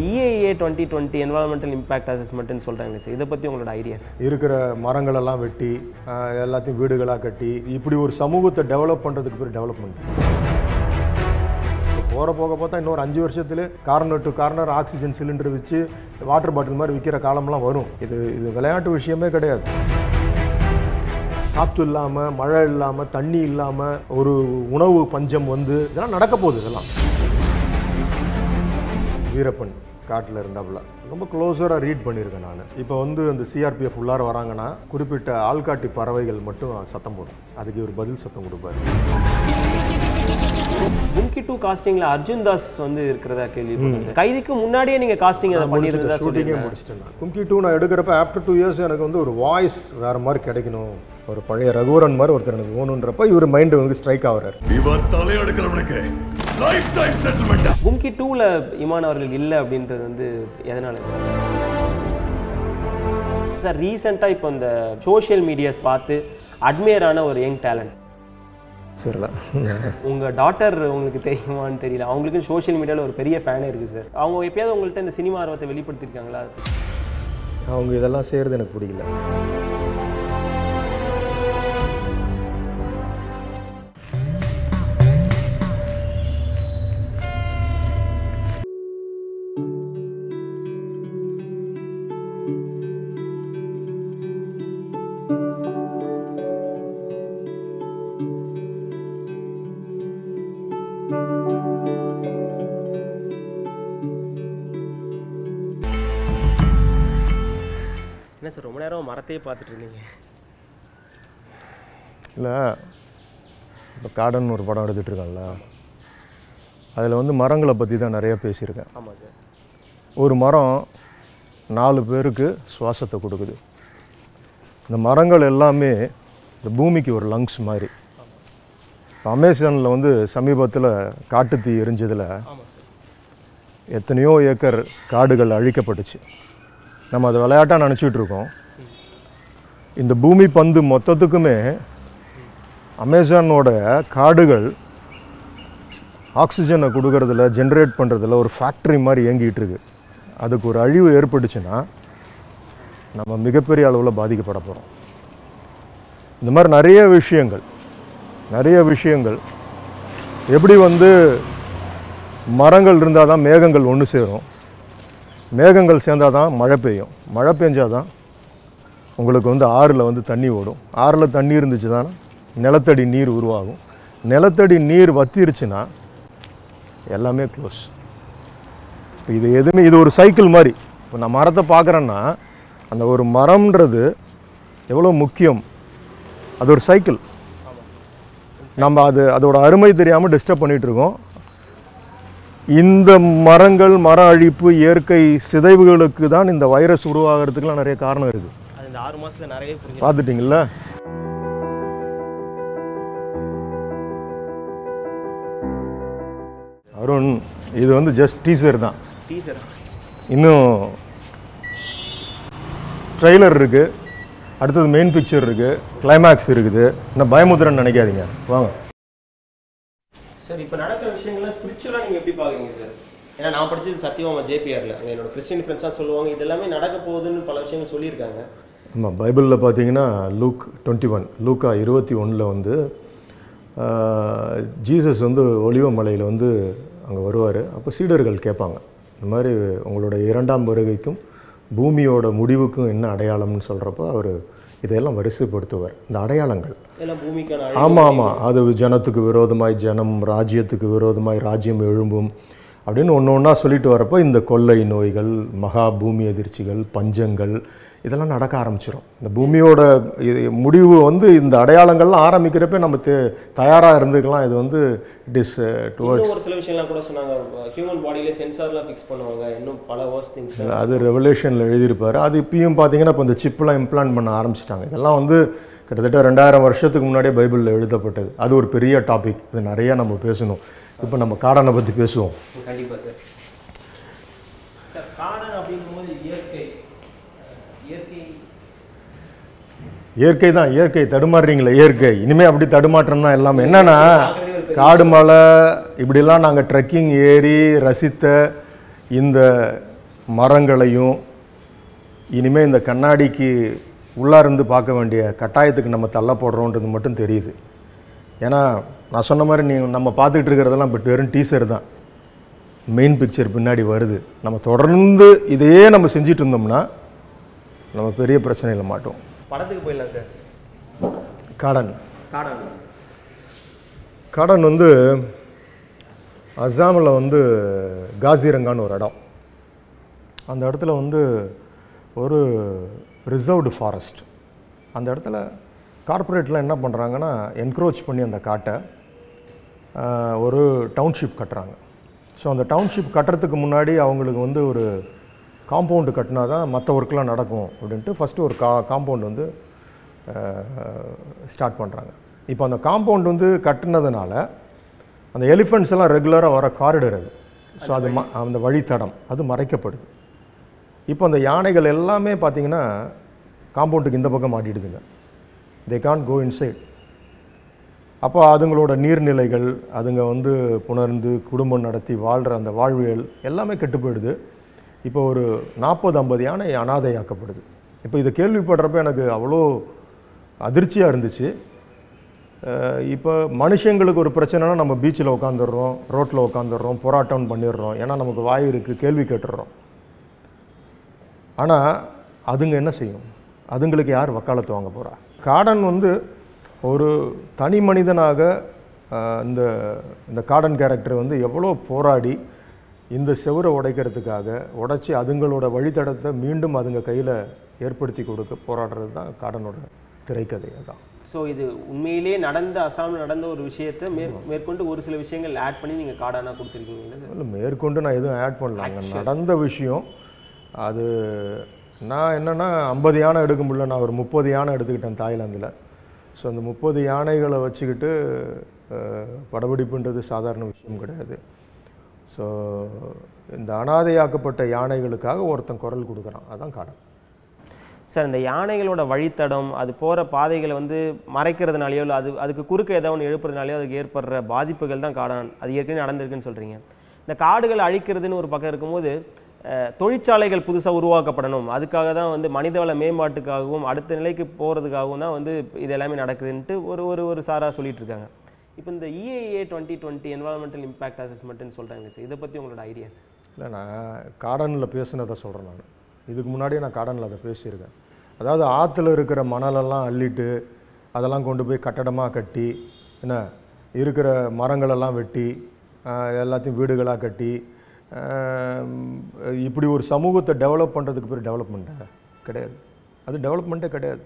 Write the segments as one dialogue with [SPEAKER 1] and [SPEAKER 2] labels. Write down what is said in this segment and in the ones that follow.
[SPEAKER 1] EAA twenty twenty environmental impact அசஸ்மெண்ட்னு சொல்கிறாங்க sir இதை பற்றி உங்களோட ஐடியா
[SPEAKER 2] இருக்கிற மரங்களெல்லாம் வெட்டி ஆஹ், எல்லாத்தையும் வீடுகளாக கட்டி இப்படி ஒரு சமூகத்தை டெவலப் பண்ணுறதுக்கு பேர் டெவலப்மெண்ட் போகிற போக பார்த்தா இன்னொரு அஞ்சு வருஷத்துல corner to corner oxygen cylinder வச்சு வாட்டர் பாட்டில் மாதிரி விற்கிற காலம்லாம் வரும் இது இது விளையாட்டு விஷயமே கிடையாது காற்று இல்லாமல் மழை இல்லாமல் தண்ணி இல்லாமல் ஒரு உணவு பஞ்சம் வந்து இதெல்லாம் நடக்க போகுது இதெல்லாம் வீரப்பன் காட்டில் இருந்தாப்புல ரொம்ப க்ளோஸராக ரீட் பண்ணியிருக்கேன் நான் இப்போ வந்து அந்த சிஆர்பிஎஃப் உள்ளார வராங்கன்னா குறிப்பிட்ட ஆள்காட்டி பறவைகள் மட்டும் சத்தம் போடும் அதுக்கு ஒரு பதில் சத்தம் கொடுப்பாரு
[SPEAKER 1] கும்கி டூ காஸ்டிங்ல அர்ஜுன் தாஸ் வந்து இருக்கிறதா கேள்வி கைதிக்கு முன்னாடியே நீங்க காஸ்டிங் அதை பண்ணியிருந்ததா
[SPEAKER 2] ஷூட்டிங்கே
[SPEAKER 1] சொல்லியிருந்தேன்
[SPEAKER 2] முடிச்சிட்டேன் நான் கும்கி டூ நான் எடுக்கிறப்ப ஆஃப்டர் டூ இயர்ஸ் எனக்கு வந்து ஒரு வாய்ஸ் வேறு மாதிரி கிடைக்கணும் ஒரு பழைய ரகுவரன் மாதிரி ஒருத்தர் எனக்கு வேணுன்றப்ப இவர் மைண்டு வந்து ஸ்ட்ரைக் ஆகுறாரு
[SPEAKER 3] இவர் தலையெடுக்கிறவனுக்கு லைஃப் டைம் செட்டில்மெண்ட்
[SPEAKER 1] கும்கி டூவில் இமான் அவர்கள் இல்லை அப்படின்றது வந்து எதனால சார் ரீசெண்டாக இப்போ இந்த சோஷியல் மீடியாஸ் பார்த்து admire ஆன ஒரு யங் டேலண்ட்
[SPEAKER 2] சரில
[SPEAKER 1] உங்கள் டாட்டர் உங்களுக்கு தெரியுமான்னு தெரியல அவங்களுக்கு சோஷியல் மீடியாவில் ஒரு பெரிய ஃபேனே இருக்குது சார் அவங்க எப்பயாவது உங்கள்கிட்ட இந்த சினிமா ஆர்வத்தை வெளிப்படுத்தியிருக்காங்களா
[SPEAKER 2] அவங்க இதெல்லாம் செய்கிறது எனக்கு பிடிக்கல
[SPEAKER 1] என்ன சார் ரொம்ப நேரம் மரத்தையே பார்த்துட்டு இருந்தீங்க
[SPEAKER 2] இல்லை இப்போ காடன் ஒரு படம் எடுத்துகிட்டு இருக்கேன்ல அதில் வந்து மரங்களை பற்றி தான் நிறைய பேசியிருக்கேன்
[SPEAKER 1] ஆமாம் சார்
[SPEAKER 2] ஒரு மரம் நாலு பேருக்கு சுவாசத்தை கொடுக்குது இந்த மரங்கள் எல்லாமே இந்த பூமிக்கு ஒரு லங்ஸ் மாதிரி இப்போ அமேசானில் வந்து சமீபத்தில் காட்டுத்தீ எரிஞ்சதில் எத்தனையோ ஏக்கர் காடுகள் அழிக்கப்பட்டுச்சு நம்ம அதை விளையாட்டாக நினச்சிட்டு இருக்கோம் இந்த பூமி பந்து மொத்தத்துக்குமே அமேசானோட காடுகள் ஆக்சிஜனை கொடுக்கறதுல ஜென்ரேட் பண்ணுறதுல ஒரு ஃபேக்ட்ரி மாதிரி இயங்கிட்டு இருக்கு அதுக்கு ஒரு அழிவு ஏற்பட்டுச்சுன்னா நம்ம மிகப்பெரிய அளவில் பாதிக்கப்பட போகிறோம் இந்த மாதிரி நிறைய விஷயங்கள் நிறைய விஷயங்கள் எப்படி வந்து மரங்கள் இருந்தால் தான் மேகங்கள் ஒன்று சேரும் மேகங்கள் சேர்ந்தால் தான் மழை பெய்யும் மழை பெஞ்சால் தான் உங்களுக்கு வந்து ஆறில் வந்து தண்ணி ஓடும் ஆறில் தண்ணி இருந்துச்சு தான் நிலத்தடி நீர் உருவாகும் நிலத்தடி நீர் வத்திருச்சுன்னா எல்லாமே க்ளோஸ் இப்போ இது எதுவுமே இது ஒரு சைக்கிள் மாதிரி இப்போ நான் மரத்தை பார்க்குறேன்னா அந்த ஒரு மரம்ன்றது எவ்வளோ முக்கியம் அது ஒரு சைக்கிள் நம்ம அது அதோட அருமை தெரியாமல் டிஸ்டர்ப் பண்ணிகிட்டு இருக்கோம் இந்த மரங்கள் மர அழிப்பு இயற்கை சிதைவுகளுக்கு தான் இந்த வைரஸ் உருவாகிறதுக்குலாம் நிறைய காரணம் இருக்குது
[SPEAKER 1] அது இந்த ஆறு மாதத்தில் நிறைய புரிஞ்சு
[SPEAKER 2] பார்த்துட்டிங்களா அருண் இது வந்து ஜஸ்ட் டீசர் தான்
[SPEAKER 1] டீசர்
[SPEAKER 2] இன்னும் ட்ரெய்லர் இருக்குது அடுத்தது மெயின் பிக்சர் இருக்குது கிளைமேக்ஸ் இருக்குது இன்னும் பயமுத்திரன்னு நினைக்காதீங்க வாங்க
[SPEAKER 1] சார் இப்போ நடக்கிற விஷயங்கள்லாம் ஸ்பிரிச்சுவலாக நீங்கள் எப்படி பார்க்குறீங்க சார் ஏன்னா நான் படிச்சது சத்தியமா ஜேபிஆரில் என்னோட கிறிஸ்டியன் ஃப்ரெண்ட்ஸாக சொல்லுவாங்க இது எல்லாமே நடக்க போகுதுன்னு பல விஷயங்கள் சொல்லியிருக்காங்க
[SPEAKER 2] ஆமாம் பைபிளில் பார்த்தீங்கன்னா லூக் டுவெண்ட்டி ஒன் லூக்கா இருபத்தி ஒன்றில் வந்து ஆஹ், ஜீசஸ் வந்து ஒலிவ மலையில் வந்து அங்கே வருவார் அப்போ சீடர்கள் கேட்பாங்க இந்த மாதிரி உங்களோட இரண்டாம் வருகைக்கும் பூமியோட முடிவுக்கும் என்ன அடையாளம்னு சொல்கிறப்போ அவர் இதையெல்லாம் வரிசைப்படுத்துவார் இந்த அடையாளங்கள்
[SPEAKER 1] எல்லாம் பூமிக்கான
[SPEAKER 2] ஆமாம் ஆமாம் அது ஜனத்துக்கு விரோதமாய் ஜனம் ராஜ்யத்துக்கு விரோதமாய் ராஜ்யம் எழும்பும் அப்படின்னு ஒன்று ஒன்றா சொல்லிட்டு வரப்போ இந்த கொள்ளை நோய்கள் மகா பூமி எதிர்ச்சிகள் பஞ்சங்கள் இதெல்லாம் நடக்க ஆரம்பிச்சிடும் இந்த பூமியோட இது முடிவு வந்து இந்த அடையாளங்கள்லாம் ஆரம்பிக்கிறப்ப நம்ம தே தயாராக இருந்துக்கலாம் இது வந்து இட் இஸ் டுவர்ட்ஸ்
[SPEAKER 1] இன்னும் ஒரு சில விஷயம்லாம் கூட சொன்னாங்க ஹியூமன் பாடியிலே சென்சார்லாம் ஃபிக்ஸ் பண்ணுவாங்க இன்னும் பல வர்ஸ் திங்ஸ்
[SPEAKER 2] அது ரெவல்யூஷனில் எழுதியிருப்பார் அது இப்பயும் பார்த்தீங்கன்னா இப்போ இந்த சிப்லாம் இம்ப்ளான்ட் பண்ண ஆரம்பிச்சிட்டாங்க இதெல்லாம் வந்து கிட்டத்தட்ட ரெண்டாயிரம் வருஷத்துக்கு முன்னாடியே பைபிளில் எழுதப்பட்டது அது ஒரு பெரிய டாபிக் இது நிறையா நம்ம பேசணும் இப்போ நம்ம காடனை பற்றி பேசுவோம்
[SPEAKER 1] கண்டிப்பாக சார் சார் காடன் அப்படிங்கும்போது இயற்கை இயற்கை
[SPEAKER 2] இயற்கை தான் இயற்கை தடுமாறுறீங்களே இயற்கை இனிமே அப்படி தடுமாற்றம் தான் எல்லாமே என்னன்னா காடு மலை இப்படிலாம் நாங்கள் ட்ரெக்கிங் ஏறி ரசித்த இந்த மரங்களையும் இனிமேல் இந்த கண்ணாடிக்கு உள்ளாருந்து பார்க்க வேண்டிய கட்டாயத்துக்கு நம்ம தள்ளப்படுறோன்றது மட்டும் தெரியுது ஏன்னா நான் சொன்ன மாதிரி நீ நம்ம பார்த்துக்கிட்டு இருக்கிறதெல்லாம் இப்போ வெறும் டீசர் தான் மெயின் பிக்சர் பின்னாடி வருது நம்ம தொடர்ந்து இதையே நம்ம செஞ்சிட்டு இருந்தோம்னா நம்ம பெரிய பிரச்சனையில் மாட்டோம்
[SPEAKER 1] படத்துக்கு போயிடலாம் சார்
[SPEAKER 2] காடன்
[SPEAKER 1] காடன்
[SPEAKER 2] காடன் வந்து அஸ்ஸாமில் வந்து காசிரங்கான்னு ஒரு இடம் அந்த இடத்துல வந்து ஒரு ரிசர்வ்டு ஃபாரஸ்ட் அந்த இடத்துல கார்ப்பரேட்லாம் என்ன பண்ணுறாங்கன்னா என்க்ரோச் பண்ணி அந்த காட்டை ஆஹ், ஒரு டவுன்ஷிப் கட்டுறாங்க ஸோ அந்த டவுன்ஷிப் கட்டுறதுக்கு முன்னாடி அவங்களுக்கு வந்து ஒரு காம்பவுண்டு கட்டினா தான் மற்ற ஒர்க்லாம் நடக்கும் அப்படின்ட்டு ஃபஸ்ட்டு ஒரு கா காம்பவுண்ட் வந்து ஸ்டார்ட் பண்ணுறாங்க இப்போ அந்த காம்பவுண்ட் வந்து கட்டினதுனால அந்த எலிஃபெண்ட்ஸ் எல்லாம் ரெகுலராக வர காரிடர் அது ஸோ அது ம அந்த வழித்தடம் அது மறைக்கப்படுது இப்போ அந்த யானைகள் எல்லாமே பார்த்தீங்கன்னா காம்பவுண்டுக்கு இந்த பக்கம் மாட்டிடுதுங்க தே கான் கோ இன்சைட் அப்போ அதுங்களோட நீர்நிலைகள் அதுங்க வந்து புணர்ந்து குடும்பம் நடத்தி வாழ்கிற அந்த வாழ்வியல் எல்லாமே கெட்டு போயிடுது இப்போ ஒரு நாற்பது ஐம்பது யானை அனாதையாக்கப்படுது இப்போ இதை கேள்விப்படுறப்ப எனக்கு அவ்வளோ அதிர்ச்சியாக இருந்துச்சு அஹ் இப்போ மனுஷங்களுக்கு ஒரு பிரச்சனைனா நம்ம பீச்சில் உட்காந்துடுறோம் ரோட்டில் உட்காந்துடுறோம் போராட்டம் பண்ணிடுறோம் ஏன்னா நமக்கு வாய் இருக்குது கேள்வி கேட்டுடுறோம் ஆனால் அதுங்க என்ன செய்யும் அதுங்களுக்கு யார் வக்காலத்து வாங்க போகிறா காடன் வந்து ஒரு தனி மனிதனாக ஆஹ், இந்த இந்த காடன் கேரக்டர் வந்து எவ்வளோ போராடி இந்த செவரை உடைக்கிறதுக்காக உடைச்சி அதுங்களோட வழித்தடத்தை மீண்டும் அதுங்க கையில் ஏற்படுத்தி கொடுக்க போராடுறது தான் காடனோட திரைக்கதை தான்
[SPEAKER 1] ஸோ இது உண்மையிலேயே நடந்த அசாமில் நடந்த ஒரு விஷயத்தை மேற் மேற்கொண்டு ஒரு சில விஷயங்கள் ஆட் பண்ணி நீங்கள் காடானா கொடுத்துருக்கீங்களா சார்
[SPEAKER 2] இல்லை மேற்கொண்டு நான் எதுவும் ஆட் பண்ணல அங்கே நடந்த விஷயம் அது நான் என்னென்னா ஐம்பது யானை எடுக்க முடியல நான் ஒரு முப்பது யானை எடுத்துக்கிட்டேன் தாய்லாந்தில் ஸோ அந்த முப்பது யானைகளை வச்சுக்கிட்டு அஹ், படப்பிடிப்புன்றது சாதாரண விஷயம் கிடையாது ஸோ இந்த அனாதையாக்கப்பட்ட யானைகளுக்காக ஒருத்தன் குரல் கொடுக்குறான் அதான் காரணம்
[SPEAKER 1] சார் இந்த யானைகளோட வழித்தடம் அது போகிற பாதைகளை வந்து மறைக்கிறதுனாலையோ இல்லை அது அதுக்கு குறுக்க ஏதாவது ஒன்று எழுப்புறதுனாலையோ அதுக்கு ஏற்படுற பாதிப்புகள் தான் காடான் அது ஏற்கனவே நடந்திருக்குன்னு சொல்கிறீங்க இந்த காடுகளை அழிக்கிறதுன்னு ஒரு பக்கம் இருக்கும்போது அஹ், தொழிற்சாலைகள் புதுசாக உருவாக்கப்படணும் அதுக்காக தான் வந்து மனிதவள மேம்பாட்டுக்காகவும் அடுத்த நிலைக்கு போகிறதுக்காகவும் தான் வந்து இது எல்லாமே நடக்குதுன்ட்டு ஒரு ஒரு ஒரு சாரா சொல்லிட்டு இருக்காங்க இப்போ இந்த EIA twenty twenty environmental impact அசஸ்மெண்ட்னு சொல்கிறாங்க சார் இதை பற்றி உங்களோட ஐடியா
[SPEAKER 2] இல்லை நான் காடனில் பேசுனதை சொல்கிறேன் நான் இதுக்கு முன்னாடியே நான் காடனில் அதை பேசியிருக்கேன் அதாவது ஆற்றுல இருக்கிற மணலெல்லாம் அள்ளிட்டு அதெல்லாம் கொண்டு போய் கட்டடமாக கட்டி என்ன இருக்கிற மரங்களெல்லாம் வெட்டி ஆஹ், எல்லாத்தையும் வீடுகளாக கட்டி ஆஹ், இப்படி ஒரு சமூகத்தை டெவலப் பண்ணுறதுக்கு பேர் டெவலப்மெண்ட்டா கிடையாது அது டெவலப்மெண்ட்டே கிடையாது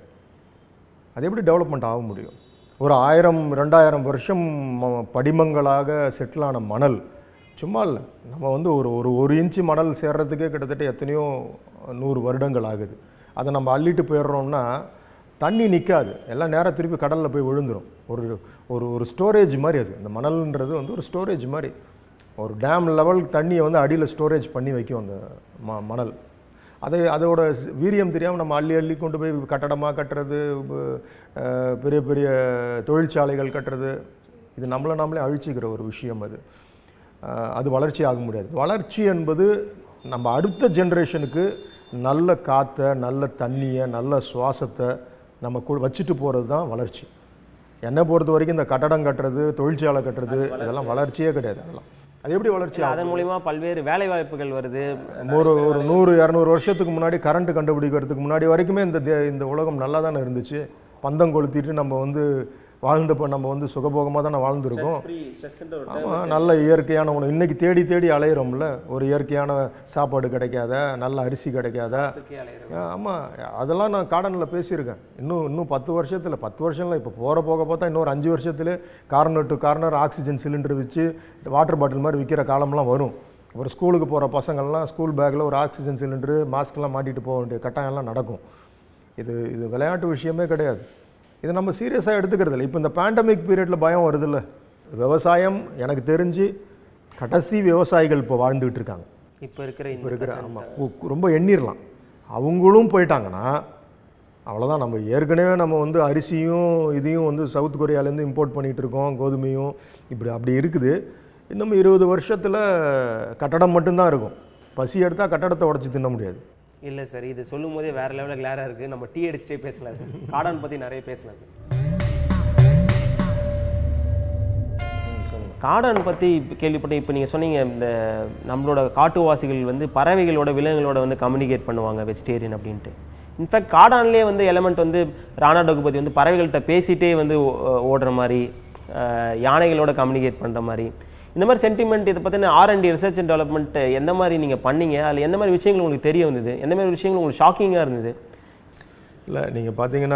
[SPEAKER 2] அது எப்படி டெவலப்மெண்ட் ஆக முடியும் ஒரு ஆயிரம் ரெண்டாயிரம் வருஷம் ம- படிமங்களாக செட்டில் ஆன மணல் சும்மா இல்லை நம்ம வந்து ஒரு ஒரு ஒரு இன்ச்சு மணல் சேர்றதுக்கே கிட்டத்தட்ட எத்தனையோ நூறு வருடங்கள் ஆகுது அதை நம்ம அள்ளிட்டு போயிடுறோம்னா தண்ணி நிற்காது எல்லாம் நேராக திருப்பி கடலில் போய் விழுந்துரும் ஒரு ஒரு ஒரு ஸ்டோரேஜ் மாதிரி அது இந்த மணல்ன்றது வந்து ஒரு ஸ்டோரேஜ் மாதிரி ஒரு டேம் லெவல் தண்ணியை வந்து அடியில் ஸ்டோரேஜ் பண்ணி வைக்கும் அந்த ம மணல் அதை அதோட வீரியம் தெரியாமல் நம்ம அள்ளி அள்ளி கொண்டு போய் கட்டடமாக கட்டுறது ப- அஹ் பெரிய பெரிய தொழிற்சாலைகள் கட்டுறது இது நம்மளை நாமளே அழிச்சிக்கிற ஒரு விஷயம் அது அஹ் அது வளர்ச்சி ஆக முடியாது வளர்ச்சி என்பது நம்ம அடுத்த ஜென்ரேஷனுக்கு நல்ல காற்றை நல்ல தண்ணியை நல்ல சுவாசத்தை நம்ம கு- வச்சுட்டு போகிறது தான் வளர்ச்சி என்னை பொறுத்த வரைக்கும் இந்த கட்டடம் கட்டுறது தொழிற்சாலை கட்டுறது இதெல்லாம் வளர்ச்சியே கிடையாது அதெல்லாம் அது எப்படி வளர்ச்சி ஆகும்?
[SPEAKER 1] அதன் மூலிமா பல்வேறு வேலை வாய்ப்புகள் வருது
[SPEAKER 2] ஒரு ஒரு நூறு இரநூறு வருஷத்துக்கு முன்னாடி கரண்ட் கண்டுபிடிக்கிறதுக்கு முன்னாடி வரைக்குமே இந்த தே- இந்த உலகம் நல்லா தானே இருந்துச்சு பந்தம் கொளுத்திட்டு நம்ம வந்து வாழ்ந்தப்போ நம்ம வந்து சுகபோகமாக தானே வாழ்ந்துருக்கோம் ஆமாம் நல்ல இயற்கையான உணவு இன்னைக்கு தேடி தேடி அலையிறோம்ல ஒரு இயற்கையான சாப்பாடு கிடைக்காத நல்ல அரிசி கிடைக்காத ஆமாம் அதெல்லாம் நான் கார்டனில் பேசியிருக்கேன் இன்னும் இன்னும் பத்து வருஷத்தில் பத்து வருஷம்ல இப்போ போகிற போக பார்த்தா இன்னொரு அஞ்சு வருஷத்துல corner to corner oxygen cylinder வச்சு வாட்டர் பாட்டில் மாதிரி விற்கிற காலம்லாம் வரும் அப்புறம் ஸ்கூலுக்கு போகிற பசங்கள்லாம் ஸ்கூல் பேக்கில் ஒரு ஆக்சிஜன் சிலிண்டரு மாஸ்க்லாம் மாட்டிட்டு போக வேண்டிய கட்டாயம்லாம் நடக்கும் இது இது விளையாட்டு விஷயமே கிடையாது இதை நம்ம சீரியஸாக எடுத்துக்கிறது இல்லை இப்போ இந்த பேண்டமிக் பீரியடில் பயம் வருதுல்ல விவசாயம் எனக்கு தெரிஞ்சு கடைசி விவசாயிகள் இப்போ வாழ்ந்துகிட்டு இருக்காங்க
[SPEAKER 1] இப்போ இருக்கிற
[SPEAKER 2] இப்போ
[SPEAKER 1] இந்த
[SPEAKER 2] இருக்கிற ஆமாம் ரொம்ப எண்ணிரலாம் அவங்களும் போயிட்டாங்கன்னா அவ்வளோதான் நம்ம ஏற்கனவே நம்ம வந்து அரிசியும் இதையும் வந்து சவுத் கொரியாலேருந்து இம்போர்ட் பண்ணிகிட்டு இருக்கோம் கோதுமையும் இப்படி அப்படி இருக்குது இன்னும் இருபது வருஷத்தில் கட்டடம் மட்டும்தான் இருக்கும் பசி எடுத்தால் கட்டடத்தை உடச்சி தின்ன முடியாது
[SPEAKER 1] இல்லை சார் இது சொல்லும் போதே வேற லெவலில் கிளாராக இருக்குது நம்ம டீ அடிச்சுட்டே பேசலாம் சார் காடான் பற்றி நிறைய பேசலாம் சார் காடான் பற்றி கேள்விப்பட்டேன் இப்போ நீங்கள் சொன்னீங்க இந்த நம்மளோட காட்டுவாசிகள் வந்து பறவைகளோட விலங்குகளோட வந்து கம்யூனிகேட் பண்ணுவாங்க வெஜிடேரியன் அப்படின்ட்டு இன்ஃபேக்ட் காடான்லேயே வந்து எலமெண்ட் வந்து ராணா டகுபதி வந்து பறவைகள்கிட்ட பேசிட்டே வந்து ஓ- ஓடுற மாதிரி அஹ், யானைகளோட கம்யூனிகேட் பண்ணுற மாதிரி இந்த மாதிரி சென்டிமெண்ட் இதை பற்றின ஆர்என்டி ரிசர்ச் அண்ட் டெவலப்மெண்ட் எந்த மாதிரி நீங்கள் பண்ணீங்க அதில் எந்த மாதிரி விஷயங்கள் உங்களுக்கு தெரிய வந்தது எந்த மாதிரி விஷயங்கள் உங்களுக்கு ஷாக்கிங்காக இருந்தது
[SPEAKER 2] இல்லை நீங்கள் பார்த்தீங்கன்னா